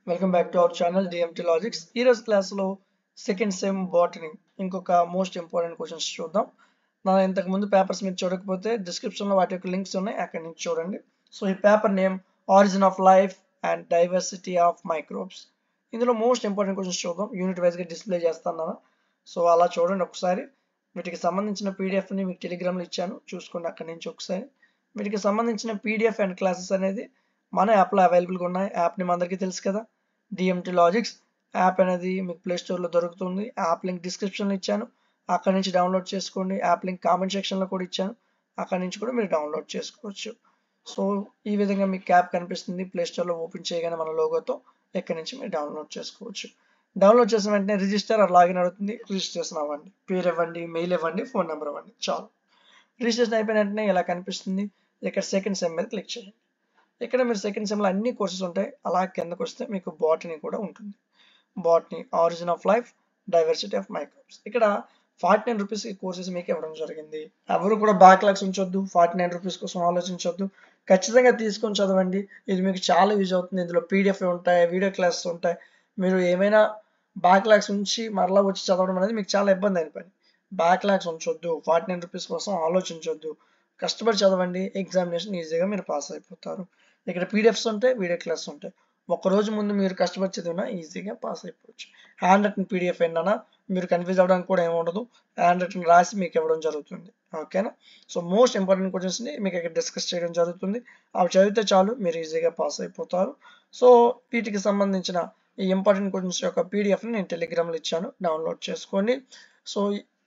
welcome back to our channel DMT logics ఈ రోజు క్లాస్లో సెకండ్ సెమ్ బాటనీ ఇంకొక మోస్ట్ ఇంపార్టెంట్ క్వశ్చన్స్ చూద్దాం నా ఇంతకు ముందు పేపర్స్ మీరు చూడకపోతే డిస్క్రిప్షన్లో వాటి యొక్క లింక్స్ ఉన్నాయి అక్కడి నుంచి చూడండి సో ఈ paper name origin of life and diversity of microbes ఇందులో మోస్ట్ ఇంపార్టెంట్ క్వశ్చన్స్ చూద్దాం యూనిట్ వైజ్గా డిస్ప్లే చేస్తాను సో అలా చూడండి ఒకసారి వీటికి సంబంధించిన పీడిఎఫ్ని మీకు టెలిగ్రామ్లో ఇచ్చాను చూసుకోండి అక్కడి నుంచి ఒకసారి వీటికి సంబంధించిన పీడిఎఫ్ అండ్ క్లాసెస్ అనేది మన యాప్లో అవైలబుల్గా ఉన్నాయి యాప్ని మన అందరికీ తెలుసు కదా డిఎంటి లాజిక్స్ యాప్ అనేది మీకు ప్లే స్టోర్లో దొరుకుతుంది యాప్ లింక్ డిస్క్రిప్షన్లో ఇచ్చాను అక్కడ నుంచి డౌన్లోడ్ చేసుకోండి యాప్ లింక్ కామెంట్ సెక్షన్లో కూడా ఇచ్చాను అక్కడ నుంచి కూడా మీరు డౌన్లోడ్ చేసుకోవచ్చు సో ఈ విధంగా మీకు యాప్ కనిపిస్తుంది ప్లే స్టోర్లో ఓపెన్ చేయగానే మన లోగోతో ఎక్కడి నుంచి మీరు డౌన్లోడ్ చేసుకోవచ్చు డౌన్లోడ్ చేసిన వెంటనే రిజిస్టర్ ఆర్ లాగిన్ అవుతుంది రిజిస్ట్రేషన్ అవ్వండి పేరు ఇవ్వండి మెయిల్ ఇవ్వండి ఫోన్ నెంబర్ ఇవ్వండి చాలు రిజిస్ట్రేషన్ అయిపోయిన వెంటనే ఇలా కనిపిస్తుంది ఇక్కడ సెకండ్ సెమ్ మీద క్లిక్ చేయండి ఇక్కడ మీరు సెకండ్ సెమ్లో అన్ని కోర్సెస్ ఉంటాయి అలా కిందకు వస్తే మీకు బాటనీ కూడా ఉంటుంది botany origin of life diversity of microbes ఇక్కడ ఫార్టీ నైన్ రూపీస్ ఈ కోర్సెస్ మీకు ఇవ్వడం జరిగింది ఎవరు కూడా బ్యాక్లాగ్స్ ఉంచొద్దు ఫార్టీ నైన్ రూపీస్ కోసం ఆలోచించొద్దు ఖచ్చితంగా తీసుకొని చదవండి ఇది మీకు చాలా యూజ్ అవుతుంది ఇందులో పీడిఎఫ్ ఉంటాయి వీడియో క్లాసెస్ ఉంటాయి మీరు ఏమైనా బ్యాక్లాగ్స్ ఉంచి మరలా వచ్చి చదవడం అనేది మీకు చాలా ఇబ్బంది అయిన పని బ్యాక్లాగ్స్ ఉంచొద్దు ఫార్టీ నైన్ రూపీస్ కోసం ఆలోచించొద్దు కష్టపడి చదవండి ఎగ్జామినేషన్ ఈజీగా మీరు పాస్ అయిపోతారు ఇక్కడ పీడిఎఫ్స్ ఉంటాయి వీడియో క్లాస్ ఉంటాయి ఒక రోజు ముందు మీరు కష్టపడి చదివినా ఈజీగా పాస్ అయిపోవచ్చు హ్యాండ్ రిటన్ పీడిఎఫ్ ఏంటన్నా మీరు కన్ఫ్యూజ్ అవ్వడానికి కూడా ఏముండదు హ్యాండ్ రిటన్ రాసి మీకు ఇవ్వడం జరుగుతుంది ఓకేనా సో మోస్ట్ ఇంపార్టెంట్ క్వశ్చన్స్ని మీకు ఇక్కడ డిస్కస్ చేయడం జరుగుతుంది అవి చదివితే చాలు మీరు ఈజీగా పాస్ అయిపోతారు సో వీటికి సంబంధించిన ఈ ఇంపార్టెంట్ క్వశ్చన్స్ యొక్క పీడిఎఫ్ని నేను టెలిగ్రామ్లో ఇచ్చాను డౌన్లోడ్ చేసుకోండి సో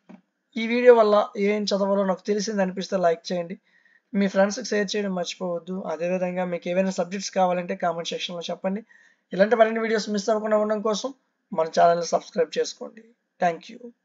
ఈ వీడియో వల్ల ఏం చదవాలో నాకు తెలిసింది అనిపిస్తే లైక్ చేయండి మీ ఫ్రెండ్స్కి షేర్ చేయడం మర్చిపోవద్దు అదేవిధంగా మీకు ఏవైనా సబ్జెక్ట్స్ కావాలంటే కామెంట్ సెక్షన్లో చెప్పండి ఇలాంటి మరిన్ని వీడియోస్ మిస్ అవ్వకుండా ఉండడం కోసం మన ఛానల్ని సబ్స్క్రైబ్ చేసుకోండి థ్యాంక్ యూ